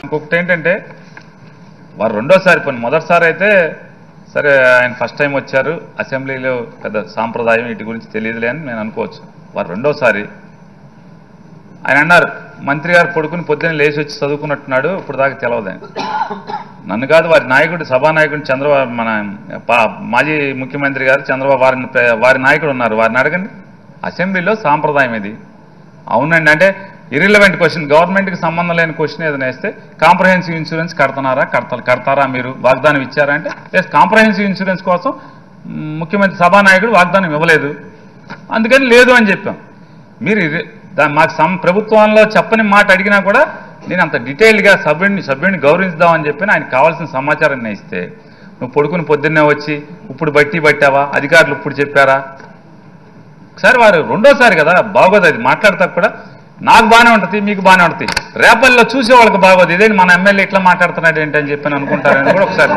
ఇంకొకటి ఏంటంటే వారు రెండోసారి పోనీ మొదటిసారి అయితే సరే ఆయన ఫస్ట్ టైం వచ్చారు అసెంబ్లీలో పెద్ద సాంప్రదాయం వీటి గురించి తెలియదులే అని నేను అనుకోవచ్చు వారు రెండోసారి ఆయన అన్నారు మంత్రి గారు పడుకుని పొద్దున్న లేచి వచ్చి చదువుకున్నట్టున్నాడు ఇప్పుడు దాకా తెలవదు ఆయన నన్ను కాదు వారి నాయకుడు సభానాయకుడు చంద్రబాబు మన పా- మాజీ ముఖ్యమంత్రి గారు చంద్రబాబు వారిని ప్ర- వారి నాయకుడు ఉన్నారు వారిని అడగండి అసెంబ్లీలో సాంప్రదాయం ఇది అవునండి అంటే ఇరిలవెంట్ క్వశ్చన్ గవర్నమెంట్కి సంబంధం లేని క్వశ్చన్ ఏదైనా వేస్తే కాంప్రహెన్సివ్ ఇన్సూరెన్స్ కడతారా కడతా కడతారా మీరు వాగ్దానం ఇచ్చారా అంటే ఎస్ కాంప్రహెన్సివ్ ఇన్సూరెన్స్ కోసం మ్, ముఖ్యమంత్రి సభానాయకుడు వాగ్దానం ఇవ్వలేదు అందుకని లేదు అని చెప్పాం మీరు ఇది- దా- మాకు సం ప్రభుత్వంలో చెప్పని మాట అడిగినా కూడా నేను అంత డీటెయిల్డ్గా సభ్యుడిని సభ్యుడిని గౌరవించుదామని చెప్పి ఆయనకు కావాల్సిన సమాచారాన్ని ఇస్తే నువ్వు పడుకుని పొద్దున్నే వచ్చి ఇప్పుడు బట్టి పట్టావా అధికారులు ఇప్పుడు చెప్పారా ఒకసారి వారు రెండోసారి కదా బాగోదు అది మాట్లాడతా కూడా నాకు బాగానే ఉంటుంది మీకు బాగానే ఉంటుంది రేపల్లో చూసే వాళ్ళకి బాగోదు ఇదేంటి మన ఎమ్మెల్యే ఇట్లా మాట్లాడుతున్నాడు ఏంటి అని చెప్పి అనుకుంటారని కూడా ఒకసారి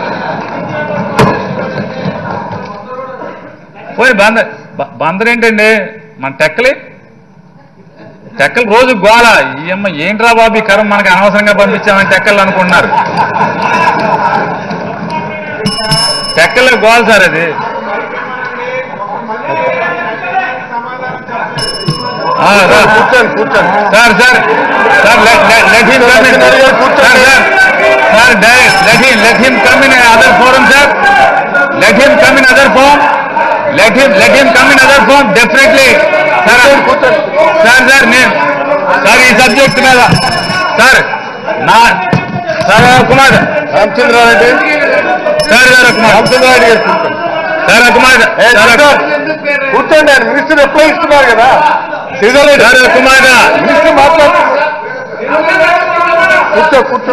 పోయి బందర్ బ- బందర్ ఏంటండి మన టెక్కలి టెక్కలు రోజు గోల ఈ అమ్మ ఏంట్రా బాబు ఈ కరం మనకి అనవసరంగా పంపించామని టెక్కలు అనుకుంటున్నారు టెక్కల్లో గోల సార్ అది ఆ, రా. కూర్చోండి కూర్చోండి sir sir sir let let let him come in sir sir sir డై- let him let him come in other forum sir let him come in other forum let him let him come in other forum definitely sir sir sir నేను sir ఈ subject మీద sir నా sir Kumar Ramachandra Reddy sir sir Kumar Ramachandra Reddy గారు కూర్చోండి sir Kumar ఏ, sir కూర్చో. కూర్చోండి ఆయన minister ఎప్పుడో ఇస్తున్నారు కదా శ్రీధర్ రెడ్డి సార్ కుమార్ మినిస్టర్ మాట్లాడుతున్నారు కూర్చో కూర్చో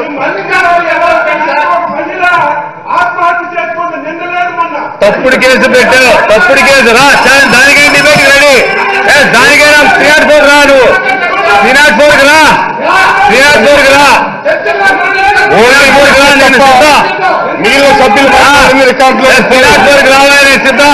ఆత్మహత్య చేసుకుంటే నిన్న లేదు మొన్న తప్పుడు కేసు పెట్టావు తప్పుడు కేసు రా చాలా దానికైనా డిబేట్ రెడీ ఏ దానికైనా త్రీ నాట్ ఫోర్ రా నువ్వు త్రీ నాట్ ఫోర్ కి రా త్రీ నాట్ ఫోర్ కి రా ఓన్లీ ఫోర్ కి రా నేను సిద్ధం మిగిలిన సభ్యులు మాట్లాడింది రికార్డులో త్రీ నాట్ ఫోర్ కి రావాలి నేను సిద్ధం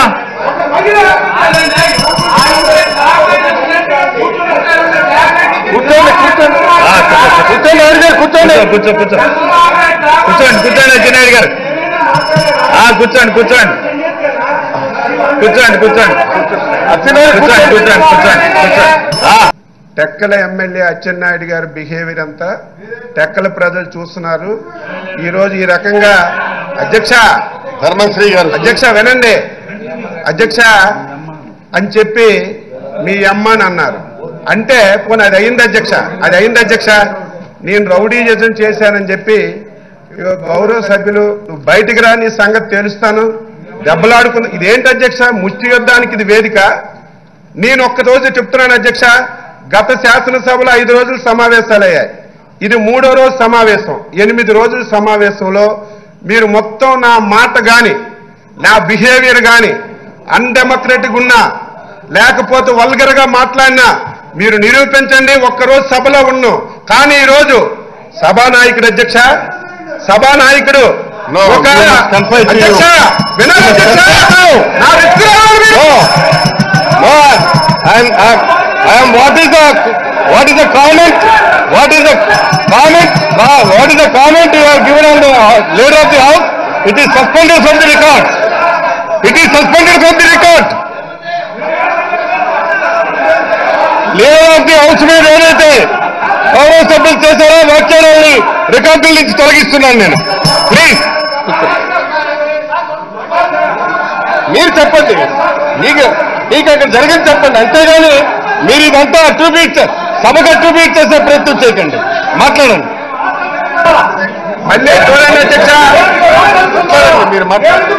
కూర్చోండి కూర్చోండి ఆ, కూర్చో, కూర్చోండి నాయుడు గారు కూర్చోండి కూర్చో కూర్చో కూర్చోండి కూర్చోండి అచ్చెన్నాయుడు గారు ఆ, కూర్చోండి కూర్చోండి కూర్చోండి కూర్చోండి అచ్చెన్నాయుడు కూర్చోండి కూర్చోండి కూర్చోండి కూర్చోండి కూర్చోండి ఆ, టెక్కల ఎమ్మెల్యే అచ్చెన్నాయుడు గారి బిహేవియర్ అంతా టెక్కల ప్రజలు చూస్తున్నారు ఈ రోజు ఈ రకంగా అధ్యక్ష ధర్మశ్రీ గారు అధ్యక్ష వినండి అధ్యక్ష అని చెప్పి మీ అమ్మ అని అన్నారు అంటే పోనీ అది అయింది అధ్యక్ష అది అయింది అధ్యక్ష నేను రౌడీజం చేశానని చెప్పి ఇగో గౌరవ సభ్యులు నువ్వు బయటికి రా నీ సంగతి తెలుస్తాను దెబ్బలాడుకుని ఇదేంటి అధ్యక్ష ముష్టి యుద్ధానికి ఇది వేదిక నేను ఒక్క రోజు చెప్తున్నాను అధ్యక్ష గత శాసనసభలో ఐదు రోజులు సమావేశాలు అయ్యాయి ఇది మూడో రోజు సమావేశం ఎనిమిది రోజుల సమావేశంలో మీరు మొత్తం నా మాట గాని నా బిహేవియర్ గాని అన్డెమోక్రటిక్ ఉన్నా లేకపోతే వల్గర్ గా మాట్లాడినా మీరు నిరూపించండి ఒక్కరోజు సభలో ఉన్నాం కానీ ఈ రోజు సభానాయకుడు అధ్యక్ష సభానాయకుడు No, ఒక we must confide to you. అధ్యక్ష వినాలి అధ్యక్ష నా వ్యక్తి రావాలి మీరు. No, no, I am, I am, I am, what is the, what is the comment? What is the comment? Uh, what is the comment you have given on the uh, leader of the house? It is suspended from the record. It is suspended from the record. Leader of the house మీద ఏదైతే గౌరవ సభ్యులు చేశారో వాక్యాలని రికార్డుల నుంచి తొలగిస్తున్నాను నేను please మీరు చెప్పండి మీకు మీకు అక్కడ జరిగింది చెప్పండి అంతేగాని మీరు ఇదంతా అట్రిబ్యూట్ సభకు అట్రిబ్యూట్ చేసే ప్రయత్నం చేయకండి మాట్లాడండి మళ్ళీ చూడండి అధ్యక్ష మాట్లాడండి, మీరు మాట్లాడండి